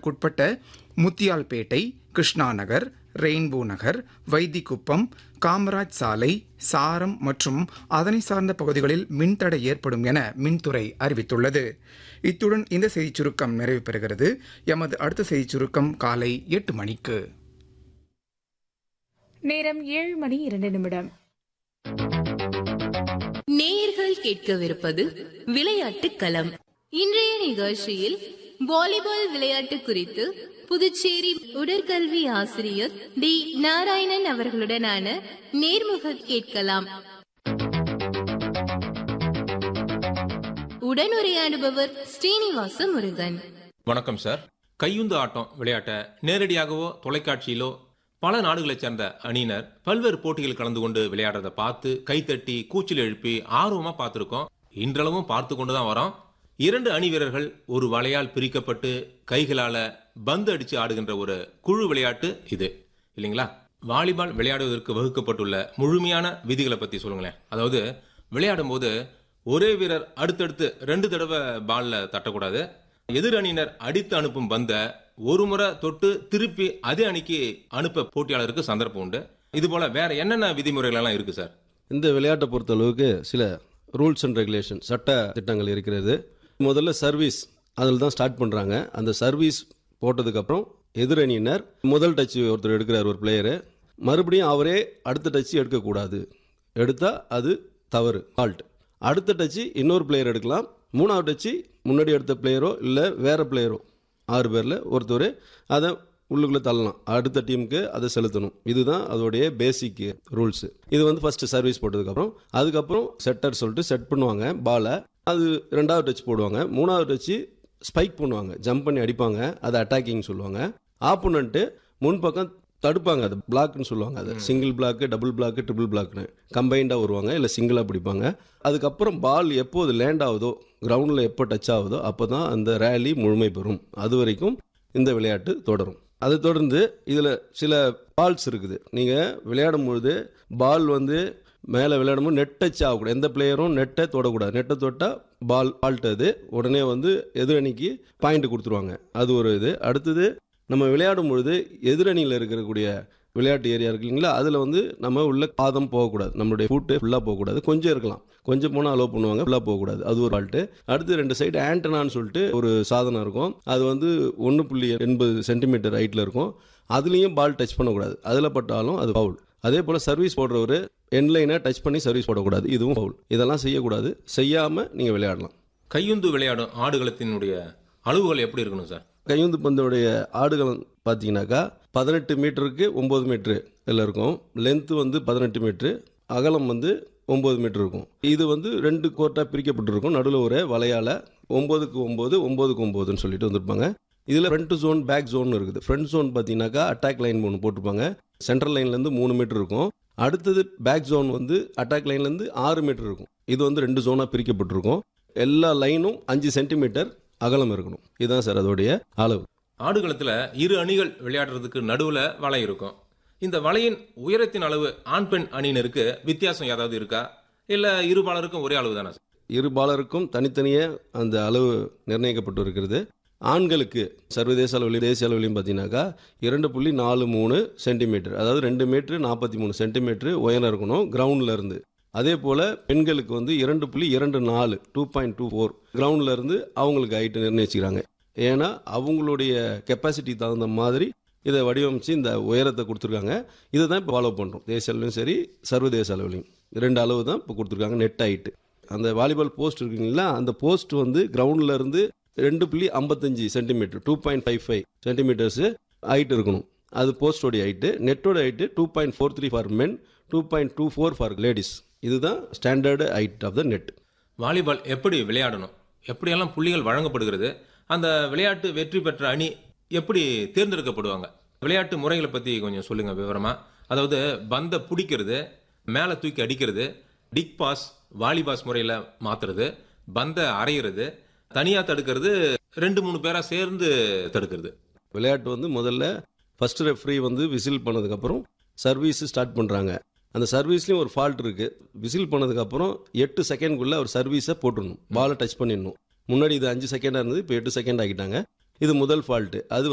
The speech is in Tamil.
நகருக்குட்பட்ட முத்தியால்பேட்டை கிருஷ்ணா நகர் ரெயின்போ நகர் வைத்திக்குப்பம் காமராஜ் சாலை சாரம் மற்றும் அதனை சார்ந்த பகுதிகளில் மின்தடை ஏற்படும் என மின்துறை அறிவித்துள்ளது இத்துடன் இந்த செய்திச் சுருக்கம் நிறைவு பெறுகிறது எமது அடுத்த செய்திச் சுருக்கம் காலை எட்டு மணிக்கு நேரம் ஏழு மணி இரண்டு நிமிடம் நேயர்கள் கேட்கவிருப்பது விளையாட்டு களம் இன்றைய நிகழ்ச்சியில் வாலிபால் விளையாட்டு குறித்து புதுச்சேரி உடற்கல்வி ஆசிரியர் டி நாராயணன் அவர்களுடனான நேர்முக கேட்கலாம் உடனுரையாடுபவர் ஸ்ரீனிவாச முருகன் வணக்கம் சார் கையுந்து ஆட்டம் விளையாட்டை நேரடியாகவோ தொலைக்காட்சியிலோ பல நாடுகளைச் சேர்ந்த அணியினர் பல்வேறு போட்டிகள் கலந்து கொண்டு விளையாடுறத பார்த்து கைத்தட்டி கூச்சல் எழுப்பி ஆர்வமா பார்த்துருக்கோம் இன்றளவும் பார்த்து கொண்டு தான் வரோம் இரண்டு அணி வீரர்கள் ஒரு வலையால் பிரிக்கப்பட்டு கைகளால பந்து அடிச்சு ஆடுகின்ற ஒரு குழு விளையாட்டு இது இல்லைங்களா வாலிபால் விளையாடுவதற்கு வகுக்கப்பட்டுள்ள முழுமையான விதிகளை பத்தி சொல்லுங்களேன் அதாவது விளையாடும் போது ஒரே வீரர் அடுத்தடுத்து ரெண்டு தடவை பால்ல தட்டக்கூடாது எதிர் அணியினர் அடித்து அனுப்பும் பந்த ஒரு முறை தொட்டு திருப்பி அதே அணிக்கு அனுப்ப போட்டியாளருக்கு சந்தர்ப்பம் உண்டு இது போல வேற என்னென்ன விதிமுறைகள் எல்லாம் இருக்கு சார் இந்த விளையாட்டை பொறுத்தளவுக்கு சில ரூல்ஸ் அண்ட் ரெகுலேஷன் சட்ட திட்டங்கள் இருக்கிறது முதல்ல சர்வீஸ் அதில் தான் ஸ்டார்ட் பண்ணுறாங்க அந்த சர்வீஸ் போட்டதுக்கப்புறம் எதிரணியினர் முதல் டச் ஒருத்தர் எடுக்கிறார் ஒரு பிளேயரு மறுபடியும் அவரே அடுத்த டச் எடுக்கக்கூடாது எடுத்தால் அது தவறு ஃபால்ட் அடுத்த டச்சு இன்னொரு பிளேயர் எடுக்கலாம் மூணாவது டச்சு முன்னாடி எடுத்த பிளேயரோ இல்லை வேறு பிளேயரோ ஆறு பேரில் ஒருத்தர் அதை உள்ளுக்குள்ளே தள்ளலாம் அடுத்த டீமுக்கு அதை செலுத்தணும் இதுதான் அதோடைய பேசிக் ரூல்ஸ் இது வந்து ஃபர்ஸ்ட் சர்வீஸ் போட்டதுக்கப்புறம் அதுக்கப்புறம் செட்டர் சொல்லிட்டு செட் பண்ணுவாங்க பாலை அது ரெண்டாவது டச் போடுவாங்க மூணாவது டச்சு ஸ்பைக் பண்ணுவாங்க ஜம்ப் பண்ணி அடிப்பாங்க அதை அட்டாக்கிங் சொல்லுவாங்க ஆப்போனண்ட்டு முன்பக்கம் தடுப்பாங்க அது பிளாக்னு சொல்லுவாங்க அது single block double block triple பிளாக்னு கம்பைண்டாக வருவாங்க இல்லை சிங்கிளாக பிடிப்பாங்க அதுக்கப்புறம் பால் எப்போ அது லேண்ட் ஆகுதோ கிரவுண்டில் எப்போ டச் ஆகுதோ அப்போ தான் அந்த ரேலி முழுமை பெறும் அது வரைக்கும் இந்த விளையாட்டு தொடரும் அதை தொடர்ந்து இதில் சில பால்ஸ் இருக்குது நீங்கள் விளையாடும் பொழுது பால் வந்து மேலே விளையாடும்போது நெட் டச் ஆகக்கூடாது எந்த பிளேயரும் நெட்டை தொடக்கூடாது நெட்டை தொட்டால் பால் ஃபால்ட் அது உடனே வந்து எதிரணிக்கு பாயிண்ட் கொடுத்துருவாங்க அது ஒரு இது அடுத்தது நம்ம விளையாடும் பொழுது எதிரணியில் இருக்கக்கூடிய விளையாட்டு ஏரியா இருக்கு இல்லைங்களா அதில் வந்து நம்ம உள்ள பாதம் போகக்கூடாது நம்மளுடைய ஃபுட்டு ஃபுல்லாக போகக்கூடாது கொஞ்சம் இருக்கலாம் கொஞ்சம் போனால் அலோவ் பண்ணுவாங்க ஃபுல்லாக போகக்கூடாது அது ஒரு ஃபால்ட்டு அடுத்து ரெண்டு சைடு ஆண்டனான்னு சொல்லிட்டு ஒரு சாதனம் இருக்கும் அது வந்து ஒன்று புள்ளி எண்பது சென்டிமீட்டர் ஹைட்டில் இருக்கும் அதுலேயும் பால் டச் பண்ணக்கூடாது அதில் பட்டாலும் அது ஃபவுல் அதே போல் சர்வீஸ் போடுறவர் எண்ட்லைனை டச் பண்ணி சர்வீஸ் போடக்கூடாது இதுவும் ஃபவுல் இதெல்லாம் செய்யக்கூடாது செய்யாமல் நீங்கள் விளையாடலாம் கையுந்து விளையாடும் ஆடுகளத்தினுடைய அளவுகள் எப்படி இருக்கணும் சார் கையுந்து பந்தோடைய ஆடுகளம் பார்த்தீங்கன்னாக்கா பதினெட்டு மீட்டருக்கு ஒம்பது மீட்ரு இதில் இருக்கும் லென்த்து வந்து பதினெட்டு மீட்ரு அகலம் வந்து ஒம்பது மீட்டர் இருக்கும் இது வந்து ரெண்டு கோர்ட்டாக பிரிக்கப்பட்டிருக்கும் நடுவில் ஒரு வலையால் ஒம்போதுக்கு ஒம்பது ஒம்போதுக்கு ஒம்போதுன்னு சொல்லிட்டு வந்திருப்பாங்க இதில் ஃப்ரண்ட் ஜோன் பேக் ஜோன் இருக்குது ஃப்ரண்ட் ஜோன் பார்த்தீங்கன்னாக்கா அட்டாக் லைன் ஒன்று போட்டிருப்பாங்க சென்ட்ரல் லைன்லேருந்து மூணு மீட்டர் இருக்கும் அடுத்தது பேக் ஜோன் வந்து அட்டாக் லைன்லேருந்து ஆறு மீட்டர் இருக்கும் இது வந்து ரெண்டு ஜோனாக பிரிக்கப்பட்டிருக்கும் எல்லா லைனும் அஞ்சு சென்டிமீட்டர் அகலம் இருக்கணும் இதுதான் சார் அதோடைய அளவு ஆடுகளத்துல இரு அணிகள் விளையாடுறதுக்கு நடுவுல வலை இருக்கும் இந்த வலையின் உயரத்தின் அளவு ஆண் பெண் அணியினருக்கு வித்தியாசம் ஏதாவது இருக்கா இல்ல இரு பாலருக்கும் ஒரே அளவு தானே இரு பாலருக்கும் தனித்தனியே அந்த அளவு நிர்ணயிக்கப்பட்டு இருக்கிறது ஆண்களுக்கு சர்வதேச அளவிலையும் தேசிய அளவிலையும் பார்த்தீங்கன்னாக்கா இரண்டு புள்ளி நாலு மூணு சென்டிமீட்டர் அதாவது ரெண்டு மீட்ரு நாற்பத்தி மூணு சென்டிமீட்டர் உயரம் இருக்கணும் கிரவுண்டில் இருந்து அதே போல் பெண்களுக்கு வந்து இரண்டு புள்ளி இரண்டு நாலு டூ பாயிண்ட் டூ ஃபோர் கிரவுண்டில் இருந்து அவங்களுக்கு ஹைட்டு நிர்ணயிச்சுக்கிறாங்க ஏன்னா அவங்களுடைய கெப்பாசிட்டி தகுந்த மாதிரி இதை வடிவமைச்சு இந்த உயரத்தை கொடுத்துருக்காங்க இதை தான் இப்போ ஃபாலோ பண்ணுறோம் தேசிய அளவிலும் சரி சர்வதேச அளவிலையும் ரெண்டு அளவு தான் இப்போ கொடுத்துருக்காங்க நெட் ஹைட்டு அந்த வாலிபால் போஸ்ட் இருக்குங்களா அந்த போஸ்ட் வந்து கிரவுண்டில் இருந்து ரெண்டு புள்ளி ஐம்பத்தஞ்சு centimetre two point five five centimetres height இருக்கணும் அது போஸ்டோடைய ஹைட்டு நெட்டோட height two point four three for men two point two four for ladies இதுதான் standard height of the net volleyball எப்படி விளையாடணும் எப்படியெல்லாம் புள்ளிகள் வழங்கப்படுகிறது அந்த விளையாட்டு வெற்றி பெற்ற அணி எப்படி தேர்ந்தெடுக்கப்படுவாங்க விளையாட்டு முறைகளை பத்தி கொஞ்சம் சொல்லுங்க விவரமா அதாவது பந்த பிடிக்கிறது மேலே தூக்கி அடிக்கிறது டிக் பாஸ் வாலிபாஸ் முறையில் மாத்துறது பந்த அரைகிறது தனியா தடுக்கிறது ரெண்டு மூணு பேரா சேர்ந்து தடுக்கிறது விளையாட்டு வந்து முதல்ல ஃபர்ஸ்ட் ரெஃப்ரி வந்து விசில் பண்ணதுக்கப்புறம் சர்வீஸ் ஸ்டார்ட் பண்ணுறாங்க அந்த சர்வீஸ்லேயும் ஒரு ஃபால்ட் இருக்குது விசில் பண்ணதுக்கப்புறம் எட்டு செகண்ட்குள்ளே ஒரு சர்வீஸை போட்டுடணும் பாலை டச் பண்ணிடணும் முன்னாடி இது அஞ்சு செகண்டாக இருந்தது இப்போ எட்டு செகண்ட் ஆக்கிட்டாங்க இது முதல் ஃபால்ட்டு அது